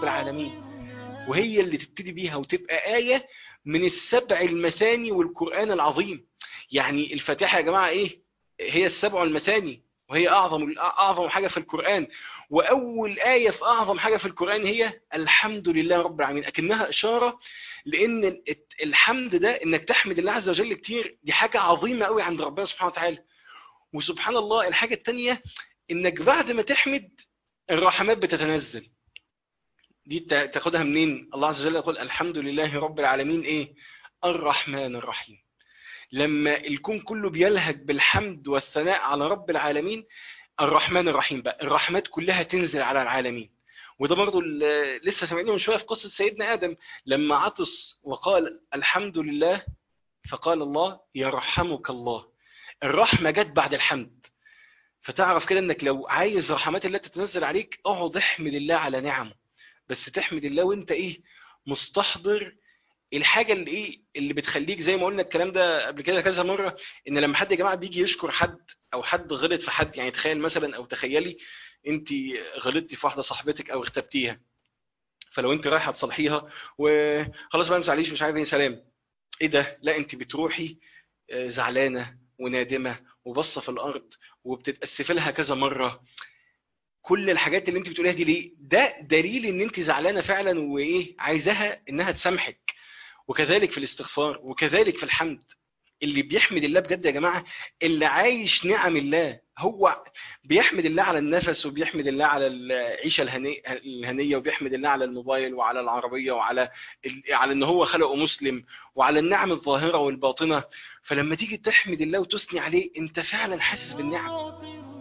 العالمين وهي اللي تبتدي بيها وتبقى آية من السبع المثاني والقرآن العظيم يعني الفاتحة يا جماعة ايه هي السبع المثاني وهي أعظم أعظم حاجة في القرآن وأول آية في أعظم حاجة في القرآن هي الحمد لله رب العالمين أكنها إشارة لأن الحمد ده إنك تحمد الله عز وجل كتير دي حاجة عظيمة قوي عند ربنا سبحانه وتعالى وسبحان الله الحاجة التانية إنك بعد ما تحمد الرحمات بتتنزل دي تاخدها منين الله عز وجل يقول الحمد لله رب العالمين إيه الرحمن الرحيم لما الكون كله بيلهج بالحمد والثناء على رب العالمين الرحمن الرحيم بقى الرحمات كلها تنزل على العالمين وده برضه لسه سامعينه من شويه في قصه سيدنا ادم لما عطس وقال الحمد لله فقال الله يرحمك الله الرحمه جت بعد الحمد فتعرف كده انك لو عايز رحمات الله تتنزل عليك اقعد احمد الله على نعمه بس تحمد الله وانت ايه مستحضر الحاجه اللي ايه اللي بتخليك زي ما قلنا الكلام ده قبل كده كذا مره ان لما حد يا جماعه بيجي يشكر حد او حد غلط في حد يعني تخيل مثلا او تخيلي انت غلطتي في واحده صاحبتك او اغتبتيها فلو انت رايحه تصلحيها وخلاص بقى ما تزعليش مش عارف ايه سلام ايه ده لا انت بتروحي زعلانه ونادمه وبصه في الارض وبتتاسفي لها كذا مره كل الحاجات اللي انت بتقوليها دي ليه ده دليل ان انت زعلانه فعلا وايه عايزاها انها تسامحك وكذلك في الاستغفار وكذلك في الحمد اللي بيحمد الله بجد يا جماعة اللي عايش نعم الله هو بيحمد الله على النفس وبيحمد الله على العيشة الهنية وبيحمد الله على الموبايل وعلى العربية وعلى على ان هو خلقه مسلم وعلى النعم الظاهرة والباطنة فلما تيجي تحمد الله وتثني عليه انت فعلا حاسس بالنعم